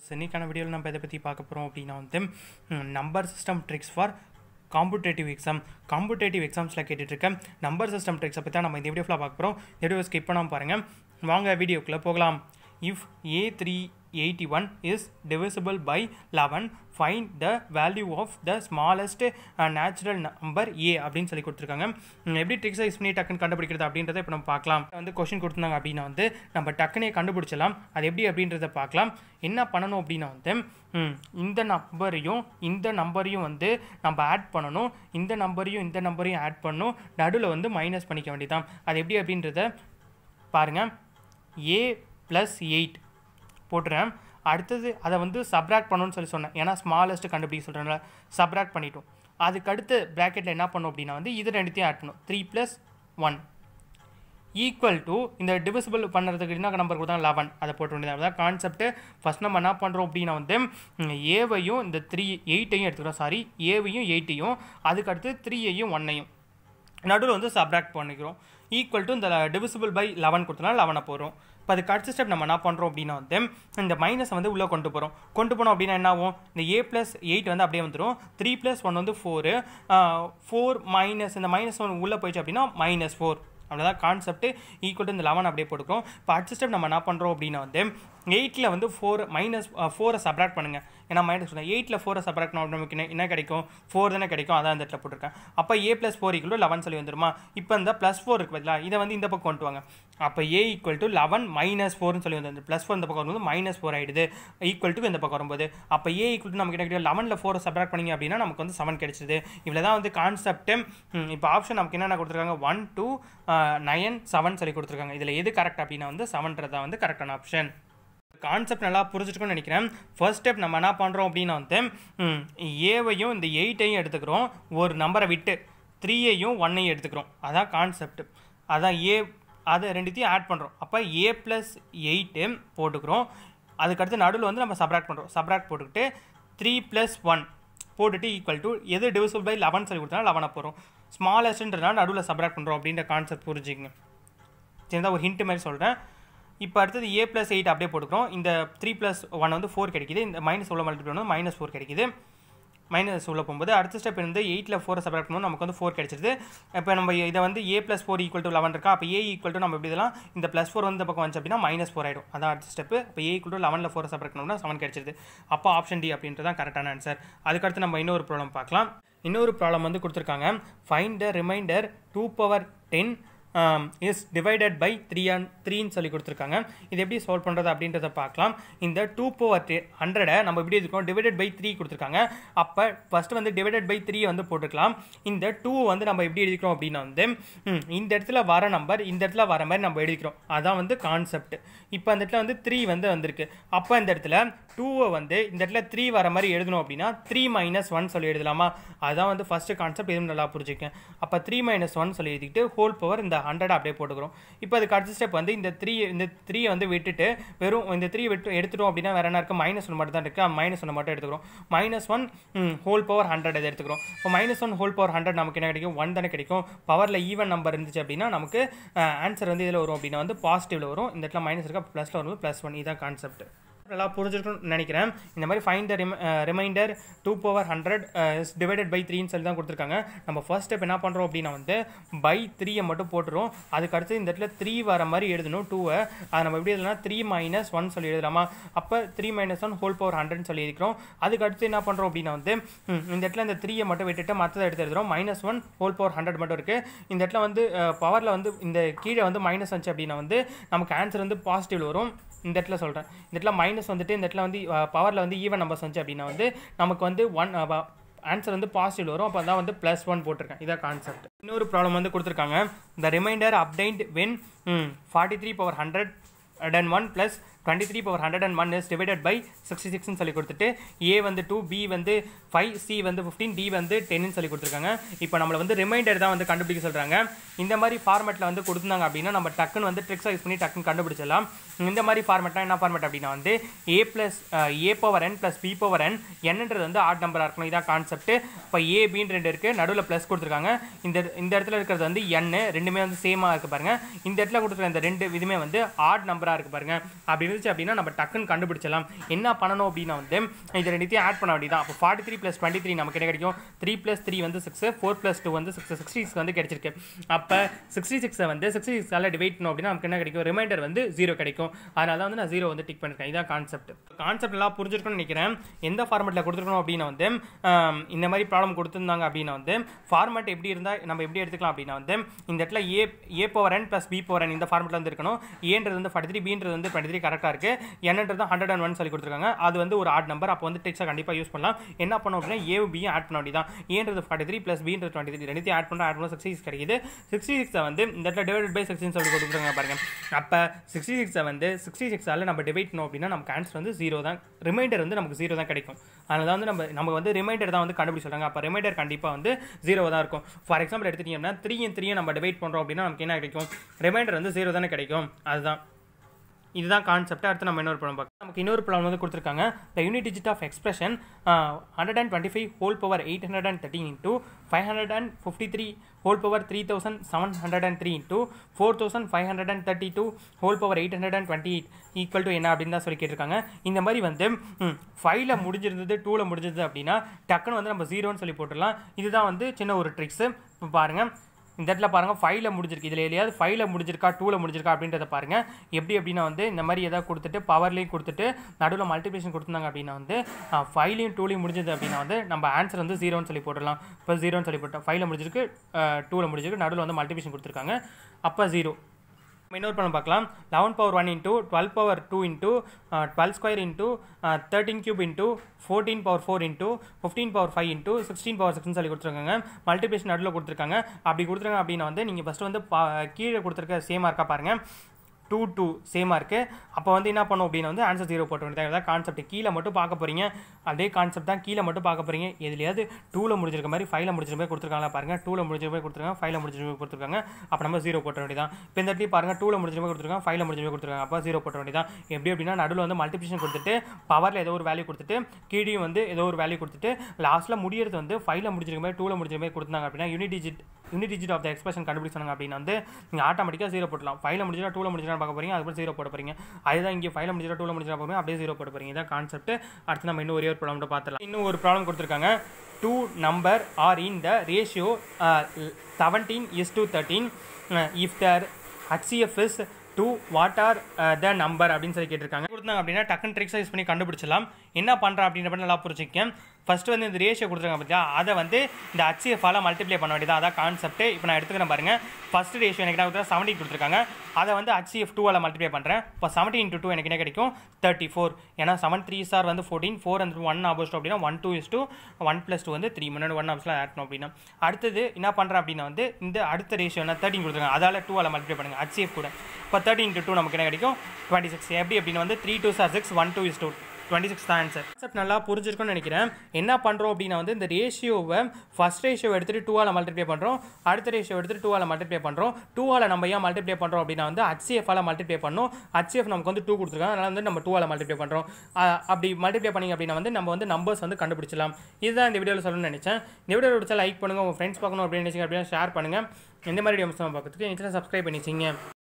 இன்னைக்கான வீடியோவில் நம்ம இதை பற்றி பார்க்க போகிறோம் அப்படின்னா வந்து number system tricks for competitive exam competitive எக்ஸாம்ஸில் கேட்டுட்ருக்கேன் நம்பர் சிஸ்டம் ட்ரிக்ஸை பற்றி தான் நம்ம இந்த வீடியோவில் பார்க்க போகிறோம் இந்த வீடியோ ஸ்கிப் பண்ணாமல் பாருங்கள் வாங்க வீடியோக்குள்ளே போகலாம் if A three eighty one is divisible by eleven find the value of the smallest natural number A அப்படின்னு சொல்லி கொடுத்துருக்காங்க உம், எப்படி ட்ரிக்ஸ் யூஸ் பண்ணி டக்குன்னு கண்டுபிடிக்கிறது அப்படின்றத இப்போ நம்ம பார்க்கலாம் வந்து கொஷின் கொடுத்துருந்தாங்க அப்படின்னா வந்து நம்ம டக்குனே கண்டுபிடிச்சலாம் அது எப்படி அப்படின்றத பார்க்கலாம் என்ன பண்ணணும் அப்படின்னா வந்து ம், இந்த நம்பரையும் இந்த நம்பரையும் வந்து நம்ம ஆட் பண்ணணும் இந்த நம்பரையும் இந்த நம்பரையும் ஆட் பண்ணணும் நடுவில் வந்து மைனஸ் பண்ணிக்க வேண்டியதான் அது எப்படி அப்படின்றத பாருங்கள் ஏ ப்ளஸ் எயிட் போட்டுறேன் அடுத்தது அதை வந்து சப்ராக்ட் பண்ணணும்னு சொல்லி சொன்னேன் ஏன்னா ஸ்மாலஸ்ட் கண்டுபிடிக்க சொல்கிறேன்ல சப்ராக்ட் பண்ணிட்டோம் அதுக்கு அடுத்து ப்ராக்கெட்டில் என்ன பண்ணோம் அப்படின்னா வந்து இது ரெண்டுத்தையும் ஆட் பண்ணும் three plus one equal to இந்த டிவிசிபிள் பண்ணுறதுக்கு என்ன நம்பர் கொடுத்தாங்க லெவன் அதை போட்டு வேண்டியது அதான் கான்செப்ட் ஃபஸ்ட் நம்ம என்ன பண்ணுறோம் அப்படின்னா வந்து ஏவையும் இந்த த்ரீ எயிட்டையும் எடுத்துக்கிறோம் சாரி ஏவையும் எயிட்டையும் அதுக்கு அடுத்து த்ரீயையும் ஒன்னையும் நடுவில் வந்து சப்ராக்ட் பண்ணிக்கிறோம் ஈக்குவல் டு இந்த டிவிசிபிள் பை லெவன் கொடுத்தனால லெவனை போகிறோம் இப்போ அதுக்கு அடுத்த ஸ்டெப் நம்ம என்ன பண்ணுறோம் அப்படின்னா வந்து இந்த மைனஸை வந்து உள்ளே கொண்டு போகிறோம் கொண்டு போனோம் அப்படின்னா என்ன ஆகும் இந்த ஏ ப்ளஸ் எயிட் வந்து அப்படியே வந்துடும் த்ரீ ப்ளஸ் ஒன் வந்து ஃபோரு ஃபோர் மைனஸ் இந்த மைனஸ் ஒன் உள்ளே போயிடுச்சு அப்படின்னா மைனஸ் ஃபோர் அவ்வளோதான் கான்செப்ட் ஈக்குவல் டு இந்த லெவன் அப்படியே போட்டுக்கிறோம் இப்போ அடுத்த ஸ்டெப் நம்ம என்ன பண்ணுறோம் அப்படின்னா வந்து எயிட்டில் வந்து ஃபோர் மைனஸ் ஃபோரை சப்ராக்ட் பண்ணுங்கள் ஏன்னா மைனஸ் சொன்னேன் எயிட்டில் ஃபோரை சப்ராக்ட் பண்ணோம் நமக்கு என்ன என்ன கிடைக்கும் ஃபோர் தானே கிடைக்கும் அதான் இந்த இடத்துல போட்டிருக்கேன் அப்போ A plus four equal eleven சொல்லி வந்துருமா இப்போ இந்த ப்ளஸ் ஃபோர் இருக்கு பதிலாக இதை வந்து இந்த பக்கம் கொண்டு வாங்க அப்போ A equal to eleven minus ஃபோர்னு சொல்லி வந்து ப்ளஸ் ஃபோர் இந்த பக்கம் வரும்போது மைனஸ் ஃபோர் ஆயிடுது ஈக்குவல் டு இந்த பக்கம் வரும்போது அப்போ ஏ ஈக்குவல் டு நமக்கு என்ன கிடைக்கும் லெவனில் ஃபோரை சப்ராக்ட் பண்ணிங்க அப்படின்னா நமக்கு வந்து செவன் கிடைச்சிது இவ்வளோ தான் வந்து கான்செப்ட் இப்போ ஆப்ஷன் நமக்கு என்னென்ன கொடுத்துருக்காங்க ஒன் டூ நயன் செவன் சொல்லி கொடுத்துருக்காங்க இதில் எது கரெக்ட் அப்படின்னா வந்து செவன்றது தான் வந்து கரெக்டான ஆப்ஷன் கான்செப்ட் நல்லா புரிஞ்சுட்டுக்கணும்னு நினைக்கிறேன் ஃபர்ஸ்ட் ஸ்டெப் நம்ம என்ன பண்ணுறோம் அப்படின்னா வந்து ம், ஏவையும் இந்த எயிட்டையும் எடுத்துக்கிறோம் ஒரு நம்பரை விட்டு த்ரீயையும் ஒன்னையும் எடுத்துக்கிறோம் அதான் கான்செப்ட் அதான் ஏ அதை ரெண்டுத்தையும் ஆட் பண்ணுறோம் அப்போ ஏ ப்ளஸ் எயிட்டு போட்டுக்கிறோம் அதுக்கடுத்து நடுவில் வந்து நம்ம சப்ராக்ட் பண்ணுறோம் சப்ராக்ட் போட்டுக்கிட்டு த்ரீ ப்ளஸ் ஒன் போட்டுட்டு ஈக்குவல் டு எது டிவிசிபிள் பை லெவன் சொல்லி கொடுத்தா லெவனை போகிறோம் ஸ்மாலஸ்ட்ன்றதுனால நடுவில் சப்ராக்ட் பண்ணுறோம் அப்படின்ற கான்செப்ட் புரிஞ்சுக்கங்க சின்னதாக ஒரு ஹிண்ட் மாதிரி சொல்கிறேன் இப்போ அடுத்தது ஏ ப்ளஸ் எயிட் அப்படியே போட்டுக்கிறோம் இந்த த்ரீ ப்ளஸ் ஒன் வந்து ஃபோர் கிடைக்குது இந்த மைனஸ் உள்ள மல்டிபிள் பண்ணும் மைனஸ் ஃபோர் கிடைக்குது மைனஸ் உள்ள போகும்போது அடுத்த ஸ்டெப் வந்து எயிட்டில் ஃபோரை செப்பரேட் பண்ணும்போது நமக்கு வந்து ஃபோர் கிடைச்சிருது இப்போ நம்ம இதை வந்து A plus four equal to eleven இருக்கா அப்போ ஏ ஈக்குவல் டு நம்ம எப்படி இதெல்லாம் இந்த ப்ளஸ் ஃபோர் வந்து இந்த பக்கம் வந்துச்சு அப்படின்னா மைனஸ் ஃபோர் ஆயிடும் அதான் அடுத்த ஸ்டெப் இப்போ ஏ ஈக்குவல் டு லெவனில் ஃபோரை செப்பரேட் பண்ணோம்னா செவன் கிடைச்சிருது அப்போ ஆப்ஷன் டி அப்படின்றது தான் கரெக்டான ஆன்சர் அதுக்கடுத்து நம்ம இன்னொரு ப்ராப்ளம் பார்க்கலாம் இன்னொரு ப்ராப்ளம் வந்து கொடுத்துருக்காங்க find the remainder two power ten is divided by three and த்ரீன்னு சொல்லி கொடுத்துருக்காங்க இது எப்படி சால்வ் பண்ணுறது அப்படின்றத பார்க்கலாம் இந்த டூ பவர் ஹண்ட்ரடை நம்ம எப்படி இருக்கோம் டிவைடட் பை த்ரீ கொடுத்துருக்காங்க அப்போ ஃபஸ்ட்டு வந்து டிவைடட் பை த்ரீ வந்து போட்டுக்கலாம் இந்த டூ வந்து நம்ம எப்படி எழுதிக்கிறோம் அப்படின்னா வந்து ம், இந்த இடத்துல வர நம்பர் இந்த இடத்துல வர மாதிரி நம்ம எழுதிக்கிறோம் அதான் வந்து கான்செப்ட் இப்போ அந்த இடத்துல வந்து த்ரீ வந்து வந்திருக்கு அப்போ இந்த இடத்துல டூவை வந்து இந்த இடத்துல த்ரீ வர மாதிரி எழுதணும் அப்படின்னா த்ரீ மைனஸ் ஒன் சொல்லி எழுதலாமா அதான் வந்து ஃபஸ்ட்டு கான்செப்ட் எதுவும் நல்லா புரிஞ்சுக்கேன் அப்போ த்ரீ மைனஸ் ஒன் சொல்லி எழுதிக்கிட்டு ஹோல் பவர் இந்த ஹண்ட்ரட் அப்படியே போட்டுக்கிறோம் இப்போ அதுக்கு அடுத்த ஸ்டெப் வந்து இந்த த்ரீ இந்த த்ரீயை வந்து விட்டுட்டு வெறும் இந்த த்ரீ விட்டு எடுத்துட்டோம் அப்படின்னா வேற என்ன இருக்குது மைனஸ் ஒன் மட்டும் தான் இருக்குது மைனஸ் ஒன்று மட்டும் எடுத்துக்கிறோம் minus one whole power hundred இதை எடுத்துக்கிறோம் இப்போ minus one whole power hundred நமக்கு என்ன கிடைக்கும் ஒன் தானே கிடைக்கும் பவரில் ஈவன் நம்பர் இருந்துச்சு அப்படின்னா நமக்கு ஆன்சர் வந்து இதில் வரும் அப்படின்னா வந்து பாசிட்டிவில் வரும் இந்த இடத்துல மைனஸ் இருக்கா ப்ளஸில் வரும் ப்ளஸ் ஒன் இதுதான் கான்செப்ட் நல்லா புரிஞ்சிருக்கும்னு நினைக்கிறேன் இந்த மாதிரி find the remainder two power hundred divided by த்ரீன்னு சொல்லி தான் கொடுத்துருக்காங்க நம்ம ஃபர்ஸ்ட் ஸ்டெப் என்ன பண்ணுறோம் அப்படின்னா வந்து பை த்ரீயை மட்டும் போட்டுரும் அதுக்கு அடுத்து இந்த இடத்துல த்ரீ வர மாதிரி எழுதணும் டூவை அதை நம்ம எப்படி எழுதலாம் த்ரீ மைனஸ் ஒன் சொல்லி எழுதலாமா அப்போ three minus one whole power ஹண்ட்ரட்னு சொல்லி எழுதிக்கிறோம் அதுக்கு அடுத்து என்ன பண்ணுறோம் அப்படின்னா வந்து ம், இந்த இடத்துல இந்த த்ரீயை மட்டும் விட்டுட்டு மற்றதை எடுத்து எழுதுறோம் minus one whole power hundred மட்டும் இருக்குது இந்த இடத்துல வந்து பவரில் வந்து இந்த கீழே வந்து மைனஸ் வந்துச்சு அப்படின்னா வந்து நமக்கு ஆன்சர் வந்து பாசிட்டிவ் வரும் இந்த இடத்துல சொல்கிறேன் இந்த இடத்துல மைனஸ் வந்துட்டு இந்த இடத்துல வந்து பவரில் வந்து ஈவன் நம்பர்ஸ் வந்துச்சு அப்படின்னா வந்து நமக்கு வந்து ஒன் ஆன்சர் வந்து பாசிட்டிவ் வரும் அப்போ தான் வந்து ப்ளஸ் ஒன் போட்டிருக்கேன் இதான் கான்செப்ட் இன்னொரு ப்ராப்ளம் வந்து கொடுத்துருக்காங்க the remainder obtained when forty three power hundred and one plus twenty three power hundred and one is divided by sixty சிக்ஸ்னு சொல்லி கொடுத்துட்டு ஏ வந்து டூ பி வந்து ஃபைவ் சி வந்து ஃபிஃப்டீன் டி வந்து டென்னு சொல்லி கொடுத்துருக்காங்க இப்போ நம்மளை வந்து ரிமைண்டர் தான் வந்து கண்டுபிடிக்க சொல்கிறாங்க இந்த மாதிரி ஃபார்மேட்டில் வந்து கொடுத்தாங்க அப்படின்னா நம்ம டக்குன்னு வந்து ட்ரிக்ஸ் யூஸ் பண்ணி டக்குன்னு கண்டுபிடிச்சிடலாம் இந்த மாதிரி ஃபார்மேட்னா என்ன ஃபார்மேட் அப்படின்னா வந்து A plus A power n plus B power n என்னன்றது வந்து ஆட் நம்பராக இருக்கணும் இதான் கான்செப்ட் இப்போ ஏ பின்னு ரெண்டு இருக்குது நடுவில் ப்ளஸ் கொடுத்துருக்காங்க இந்த இந்த இடத்துல இருக்கிறது வந்து என் ரெண்டுமே வந்து சேமாக இருக்குது பாருங்க இந்த இடத்துல கொடுத்துருக்க இந்த ரெண்டு இதுவுமே வந்து ஆட் நம்பராக இருக்குது பாருங்க அப்படி தெரிஞ்சிச்சு அப்படின்னா நம்ம டக்குன்னு கண்டுபிடிச்சலாம் என்ன பண்ணணும் அப்படின்னா வந்து இது ரெண்டுத்தையும் ஆட் பண்ண வேண்டியதான் அப்போ forty three plus twenty three நமக்கு என்ன கிடைக்கும் த்ரீ ப்ளஸ் த்ரீ வந்து சிக்ஸ் ஃபோர் ப்ளஸ் டூ வந்து சிக்ஸ் சிக்ஸ்டி சிக்ஸ் வந்து கிடைச்சிருக்கு அப்போ சிக்ஸ்டி சிக்ஸை வந்து சிக்ஸ்டி சிக்ஸால் டிவைட் பண்ணோம் அப்படின்னா நமக்கு என்ன கிடைக்கும் ரிமைண்டர் வந்து ஜீரோ கிடைக்கும் அதனால தான் வந்து நான் ஜீரோ வந்து டிக் பண்ணிருக்கேன் இதான் கான்செப்ட் கான்செப்ட் எல்லாம் புரிஞ்சிருக்கும்னு நினைக்கிறேன் எந்த ஃபார்மெட்டில் கொடுத்துருக்கணும் அப்படின்னா வந்து ஆம், இந்த மாதிரி ப்ராப்ளம் கொடுத்துருந்தாங்க அப்படின்னா வந்து ஃபார்மேட் எப்படி இருந்தால் நம்ம எப்படி எடுத்துக்கலாம் அப்படின்னா வந்து இந்த இடத்துல A A power n plus B power n இந்த ஃபார்மெட்டில் வந்து இருக்கணும் ஏன்றது வந்து ஃபார்ட்டி த்ரீ பீன்றது வந்து டுவெண்ட்டி த்ரீ கரெக்டாக இருக்குது என்னன்றது ஹண்ட்ரட் அண்ட் ஒன் சொல்லி கொடுத்துருக்காங்க அது வந்து ஒரு ஆட் நம்பர் அப்போ வந்து டெக்ஸை கண்டிப்பாக யூஸ் பண்ணலாம் என்ன பண்ணோம் அப்படின்னா ஏ பியும் ஆட் பண்ண வேண்டியதான் ஏன்றது ஃபார்ட்டி த்ரீ ப்ளஸ் பீன்றது டுவெண்ட்டி த்ரீ ரெண்டுத்தையும் ஆட் பண்ணால் ஆட் பண்ணால் சிக்ஸ்டி சிக்ஸ் கிடைக்குது சிக்ஸ்டி சிக்ஸை வந்து இந்த இடத்துல டிவைட் பை சிக்ஸ்டின்னு சொல்லி கொடுத்துருக்காங்க பாருங்க அப்போ சிக்ஸ்டி சிக்ஸை வந்து சிக்ஸ்டி சிக்ஸால் நம்ம டிவைட் பண்ணோம் அப்படின்னா நமக்கு ஆன்சர் வந்து ஜீரோ தான் ரிமைண்டர் வந்து நமக்கு ஜீரோ தான் கிடைக்கும் அதனால தான் வந்து நம்ம நம்ம வந்து ரிமைண்டர் தான் வந்து கண்டுபிடி சொல்கிறாங்க அப்போ ரிமைண்டர் கண்டிப்பாக வந்து ஜீரோ தான் இருக்கும் ஃபார் எக்ஸாம்பிள் எடுத்துட்டீங்கன்னா த்ரீயும் த்ரீயும் நம்ம டிவைட் பண்ணுறோம் அப்படின்னா நமக்கு என்ன கிடைக்கும் ரிமைண்டர் வந்து ஜீரோ தானே கிடைக்கும் அதுதான் இதுதான் கான்செப்ட் அடுத்து நம்ம இன்னொரு ப்ராப்ளம் பார்க்கலாம் நமக்கு இன்னொரு ப்ராப்ளம் வந்து கொடுத்துருக்காங்க the unit digit of expression hundred and twenty five whole power eight hundred and thirteen into five hundred and fifty three whole power three thousand seven hundred and three into four thousand five hundred and thirty two whole power eight hundred and twenty eight equal to என்ன அப்படின்னு தான் சொல்லி கேட்டிருக்காங்க இந்த மாதிரி வந்து ஃபைவ்ல முடிஞ்சிருந்தது டூவில் முடிஞ்சது அப்படின்னா டக்குன்னு வந்து நம்ம ஜீரோன்னு சொல்லி போட்டுடலாம் இதுதான் வந்து சின்ன ஒரு ட்ரிக்ஸு இப்போ பாருங்கள் இந்த இடத்துல பாருங்கள் ஃபைவ்ல முடிஞ்சிருக்கு இதில் எதையாவது ஃபைவ்ல முடிஞ்சிருக்கா டூவில் முடிஞ்சிருக்கா அப்படின்றத பாருங்கள் எப்படி அப்படின்னா வந்து இந்த மாதிரி எதாவது கொடுத்துட்டு பவர்லேயும் கொடுத்துட்டு நடுவில் மல்டிப்ளிகேஷன் கொடுத்துருந்தாங்க அப்படின்னா வந்து ஃபைவ்லையும் டூலையும் முடிஞ்சது அப்படின்னா வந்து நம்ம ஆன்சர் வந்து ஜீரோன்னு சொல்லி போடலாம் இப்போ ஜீரோன்னு சொல்லி போட்டோம் ஃபைவ்ல முடிஞ்சிருக்கு டூவில் முடிஞ்சிருக்கு நடுவில் வந்து மல்டிப்ளிகேஷன் கொடுத்துருக்காங்க அப்போ ஜீரோ நம்ம இன்னொரு படம் பார்க்கலாம் eleven power one into twelve power two into twelve square into thirteen cube into fourteen power four into fifteen power five into sixteen power சிக்ஸ்னு சொல்லி கொடுத்துருக்காங்க மல்டிப்ளிகேஷன் நடுவில் கொடுத்துருக்காங்க அப்படி கொடுத்துருக்காங்க அப்படின்னா வந்து நீங்கள் ஃபஸ்ட்டு வந்து பா கீழே கொடுத்துருக்க சேமாக இருக்கா பாருங்கள் டூ டூ சேமாக இருக்குது அப்போ வந்து என்ன பண்ணும் அப்படின்னா வந்து ஆன்சர் ஜீரோ போட்ட வேண்டியது இதான் கான்செப்ட் கீழே மட்டும் பார்க்க போகிறீங்க அதே கான்செப்ட் தான் கீழே மட்டும் பார்க்க போகிறீங்க எதுலையாவது டூவில் முடிஞ்சிருக்க மாதிரி ஃபைவ்ல முடிஞ்சிருக்க மாதிரி கொடுத்துருக்காங்களா பாருங்கள் டூவில் முடிஞ்சிருக்க மாதிரி கொடுத்துருக்காங்க ஃபைவ்ல முடிஞ்சிருக்க மாதிரி கொடுத்துருக்காங்க அப்போ நம்ம ஜீரோ போட்ட வேண்டியதான் இப்போ இந்த இடத்துல பாருங்கள் டூவில் முடிஞ்சிருக்க மாதிரி கொடுத்துருக்காங்க ஃபைவ்ல முடிஞ்சிருக்க மாதிரி கொடுத்துருக்காங்க அப்போ ஜீரோ போட்ட வேண்டியதான் எப்படி அப்படின்னா நடுவில் வந்து மல்டிபிளிகேஷன் கொடுத்துட்டு பவரில் ஏதோ ஒரு வேல்யூ கொடுத்துட்டு கீழேயும் வந்து ஏதோ ஒரு வேல்யூ கொடுத்துட்டு லாஸ்ட்டில் முடியறது வந்து ஃபைவ்ல முடிஞ்சிருக்க மாதிரி டூவில் முடிஞ்சிருக்க மாதிரி கொடுத்தாங்க அப்படின்னா unit digit unit digit of the expression கண்டுபிடிச்சாங்க அப்படின்னா வந்து நீங்கள் ஆட்டோமேட்டிக்காக ஜீரோ போட்டலாம் ஃபைவ்ல முடிஞ்சா டூவில் முடிஞ்சா பார்க்க போறீங்க அதுக்கப்புறம் ஜீரோ போட போறீங்க அதுதான் இங்கே ஃபைவ்ல முடிஞ்சா டூவில் முடிஞ்சா போகிறீங்க அப்படியே ஜீரோ போட போறீங்க இதான் கான்செப்ட் அடுத்து நம்ம இன்னும் ஒரே ஒரு ப்ராப்ளம் பார்த்துலாம் இன்னும் ஒரு ப்ராப்ளம் கொடுத்துருக்காங்க two number are in the ratio seventeen is to thirteen if their HCF is two what are the number அப்படின்னு சொல்லி கேட்டிருக்காங்க கொடுத்தாங்க அப்படின்னா டக்குன்னு ட்ரிக்ஸ் யூஸ் பண்ணி கண்டுபிடிச்சலாம் என்ன பண்ணுறேன் அப்படின்ற நல்லா புரிஞ்சுக்கேன் ஃபர்ஸ்ட் வந்து இந்த ரேஷியோ கொடுத்துருக்காங்க பார்த்தியா அதை வந்து இந்த ஹச்சிஎஃபால மல்டிப்ளை பண்ண வேண்டியது அதான் கான்செப்ட் இப்போ நான் எடுத்துக்கிறேன் பாருங்க ஃபர்ஸ்ட் ரேஷியோ எனக்கு என்ன செவன்டீன் கொடுத்துருக்காங்க அதை வந்து ஹச்சிஎஃப் டூவால் மல்டிப்ளை பண்ணுறேன் இப்போ செவன்டீன் இன்ட்டு டூ எனக்கு என்ன கிடைக்கும் தேர்ட்டி ஃபோர் ஏன்னா செவன் த்ரீ சார் வந்து ஃபோர்டீன் ஃபோர் அந்த ஒன் ஆப்போசிட் அப்படின்னா one two is two one plus two வந்து த்ரீ முன்னாடி ஒன் ஆப்ஸில் ஆட்டணும் அப்படின்னா அடுத்தது என்ன பண்ணுறேன் அப்படின்னா வந்து இந்த அடுத்த ரேஷியோ என்ன தேர்ட்டின் கொடுத்துருக்காங்க அதால் டூவால் மல்டிப்ளை பண்ணுங்க ஹச்சிஎஃப் கூட இப்போ தேர்ட்டின் இன்ட்டு டூ நமக்கு என்ன கிடைக்கும் டுவெண்ட்டி சிக்ஸ் எப்படி அப்படின்னு வந்து three two sir six one two is two twenty six தான் ஆன்சர் கான்செப்ட் நல்லா புரிஞ்சிருக்கும்னு நினைக்கிறேன் என்ன பண்ணுறோம் அப்படின்னா வந்து இந்த ரேஷியோவை ஃபஸ்ட் ரேஷியோ எடுத்துகிட்டு டூவால் மல்டிப்ளை பண்ணுறோம் அடுத்த ரேஷியோ எடுத்துகிட்டு டூவால் மல்டிப்ளை பண்ணுறோம் டூவால் நம்ம ஏன் மல்டிப்ளை பண்ணுறோம் அப்படின்னா வந்து ஹச்சிஎஃபால் மல்டிப்ளை பண்ணோம் ஹச்சிஎஃப் நமக்கு வந்து டூ கொடுத்துருக்காங்க அதனால் வந்து நம்ம டூவால் மல்டிப்ளை பண்ணுறோம் அப்படி மல்டிப்ளை பண்ணிங்க அப்படின்னா வந்து நம்ம வந்து நம்பர்ஸ் வந்து கண்டுபிடிச்சலாம் இதுதான் இந்த வீடியோவில் சொல்லணும்னு நினச்சேன் இந்த வீடியோ பிடிச்சா லைக் பண்ணுங்கள் உங்கள் ஃப்ரெண்ட்ஸ் பார்க்கணும் அப்படின்னு நினச்சிங்க அப்படின்னா ஷேர் பண்ணுங்கள் இந்த மாதிரி வீடியோஸ் பார்க்கறதுக்கு இன்ஸ்டா சப்ஸ்கிரைப் பண்ணிச்சிங்க